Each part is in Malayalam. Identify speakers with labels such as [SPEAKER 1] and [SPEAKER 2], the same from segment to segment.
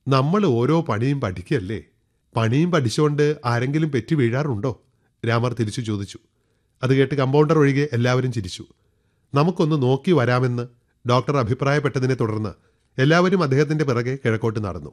[SPEAKER 1] നമ്മൾ ഓരോ പണിയും പഠിക്കല്ലേ പണിയും പഠിച്ചുകൊണ്ട് ആരെങ്കിലും പെറ്റി വീഴാറുണ്ടോ രാമർ തിരിച്ചു ചോദിച്ചു അത് കേട്ട് കമ്പൗണ്ടർ ഒഴികെ എല്ലാവരും ചിരിച്ചു നമുക്കൊന്ന് നോക്കി വരാമെന്ന് ഡോക്ടർ അഭിപ്രായപ്പെട്ടതിനെ തുടർന്ന് എല്ലാവരും അദ്ദേഹത്തിന്റെ പിറകെ കിഴക്കോട്ട് നടന്നു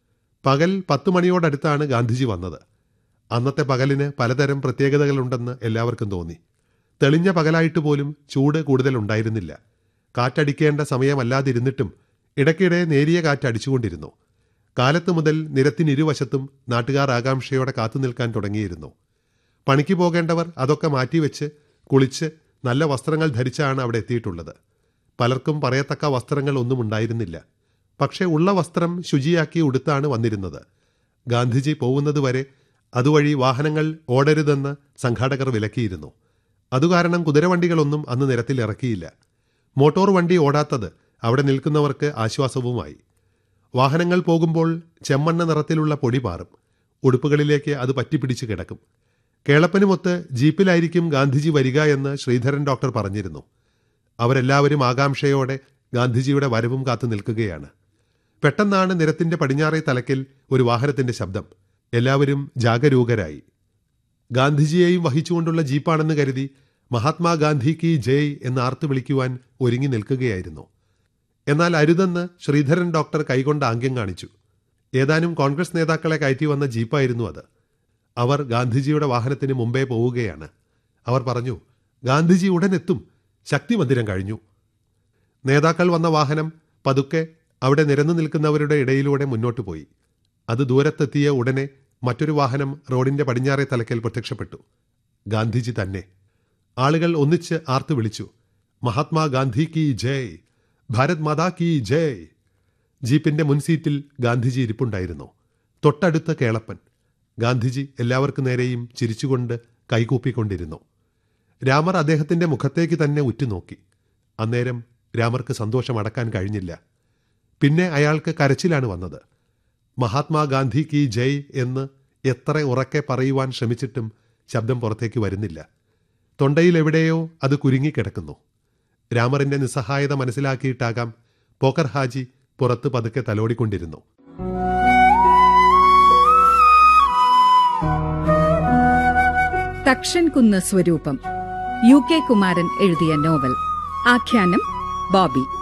[SPEAKER 1] പകൽ പത്തു മണിയോടടുത്താണ് ഗാന്ധിജി വന്നത് അന്നത്തെ പകലിന് പലതരം പ്രത്യേകതകളുണ്ടെന്ന് എല്ലാവർക്കും തോന്നി തെളിഞ്ഞ പകലായിട്ട് പോലും ചൂട് കൂടുതൽ ഉണ്ടായിരുന്നില്ല കാറ്റടിക്കേണ്ട സമയമല്ലാതിരുന്നിട്ടും ഇടയ്ക്കിടെ നേരിയ കാറ്റ് അടിച്ചുകൊണ്ടിരുന്നു കാലത്ത് മുതൽ നിരത്തിനിരുവശത്തും നാട്ടുകാർ ആകാംക്ഷയോടെ കാത്തുനിൽക്കാൻ തുടങ്ങിയിരുന്നു പണിക്ക് പോകേണ്ടവർ അതൊക്കെ മാറ്റിവെച്ച് കുളിച്ച് നല്ല വസ്ത്രങ്ങൾ ധരിച്ചാണ് അവിടെ എത്തിയിട്ടുള്ളത് പലർക്കും പറയത്തക്ക വസ്ത്രങ്ങൾ ഒന്നും ഉണ്ടായിരുന്നില്ല പക്ഷേ ഉള്ള വസ്ത്രം ശുചിയാക്കി ഉടുത്താണ് വന്നിരുന്നത് ഗാന്ധിജി പോകുന്നതുവരെ അതുവഴി വാഹനങ്ങൾ ഓടരുതെന്ന് സംഘാടകർ വിലക്കിയിരുന്നു അതുകാരണം കുതിരവണ്ടികളൊന്നും അന്ന് നിരത്തിൽ ഇറക്കിയില്ല മോട്ടോർ വണ്ടി ഓടാത്തത് അവിടെ നിൽക്കുന്നവർക്ക് ആശ്വാസവുമായി വാഹനങ്ങൾ പോകുമ്പോൾ ചെമ്മണ്ണ നിറത്തിലുള്ള പൊടി പാറും ഉടുപ്പുകളിലേക്ക് അത് പറ്റിപ്പിടിച്ച് കിടക്കും കേളപ്പനുമൊത്ത് ജീപ്പിലായിരിക്കും ഗാന്ധിജി വരിക എന്ന് ശ്രീധരൻ ഡോക്ടർ പറഞ്ഞിരുന്നു അവരെല്ലാവരും ആകാംക്ഷയോടെ ഗാന്ധിജിയുടെ വരവും കാത്തു നിൽക്കുകയാണ് പെട്ടെന്നാണ് നിരത്തിന്റെ പടിഞ്ഞാറേ തലക്കിൽ ഒരു വാഹനത്തിന്റെ ശബ്ദം എല്ലാവരും ജാഗരൂകരായി ഗാന്ധിജിയെയും വഹിച്ചുകൊണ്ടുള്ള ജീപ്പാണെന്ന് കരുതി മഹാത്മാഗാന്ധി കി ജയ് എന്ന് ആർത്തു വിളിക്കുവാൻ ഒരുങ്ങി നിൽക്കുകയായിരുന്നു എന്നാൽ അരുതെന്ന് ശ്രീധരൻ ഡോക്ടർ കൈകൊണ്ട് ആംഗ്യം കാണിച്ചു ഏതാനും കോൺഗ്രസ് നേതാക്കളെ കയറ്റി വന്ന ജീപ്പായിരുന്നു അത് അവർ ഗാന്ധിജിയുടെ വാഹനത്തിന് മുമ്പേ പോവുകയാണ് അവർ പറഞ്ഞു ഗാന്ധിജി ഉടനെത്തും ശക്തി മന്ദിരം കഴിഞ്ഞു നേതാക്കൾ വന്ന വാഹനം പതുക്കെ അവിടെ നിരന്നു നിൽക്കുന്നവരുടെ ഇടയിലൂടെ മുന്നോട്ട് പോയി അത് ദൂരത്തെത്തിയ ഉടനെ മറ്റൊരു വാഹനം റോഡിന്റെ പടിഞ്ഞാറേ തലക്കൽ പ്രത്യക്ഷപ്പെട്ടു ഗാന്ധിജി തന്നെ ആളുകൾ ഒന്നിച്ച് ആർത്തു വിളിച്ചു മഹാത്മാഗാന്ധി കി ജയ് ഭാരത് മാതാ കി ജയ് ജീപ്പിന്റെ മുൻസീറ്റിൽ ഗാന്ധിജി ഇരിപ്പുണ്ടായിരുന്നു തൊട്ടടുത്ത കേളപ്പൻ ഗാന്ധിജി എല്ലാവർക്കു നേരെയും ചിരിച്ചുകൊണ്ട് കൈകൂപ്പിക്കൊണ്ടിരുന്നു രാമർ അദ്ദേഹത്തിന്റെ മുഖത്തേക്ക് തന്നെ ഉറ്റുനോക്കി അന്നേരം രാമർക്ക് സന്തോഷം അടക്കാൻ കഴിഞ്ഞില്ല പിന്നെ അയാൾക്ക് കരച്ചിലാണ് വന്നത് മഹാത്മാഗാന്ധി കി ജയ് എന്ന് എത്ര ഉറക്കെ പറയുവാൻ ശ്രമിച്ചിട്ടും ശബ്ദം പുറത്തേക്ക് വരുന്നില്ല തൊണ്ടയിൽ എവിടെയോ അത് കുരുങ്ങിക്കിടക്കുന്നു രാമറിന്റെ നിസ്സഹായത മനസ്സിലാക്കിയിട്ടാകാം പോക്കർ ഹാജി പുറത്ത് പതുക്കെ തലോടിക്കൊണ്ടിരുന്നു
[SPEAKER 2] തക്ഷൻ കുന്ന് സ്വരൂപം യു കെ കുമാരൻ എഴുതിയ നോവൽ ആഖ്യാനം ബോബി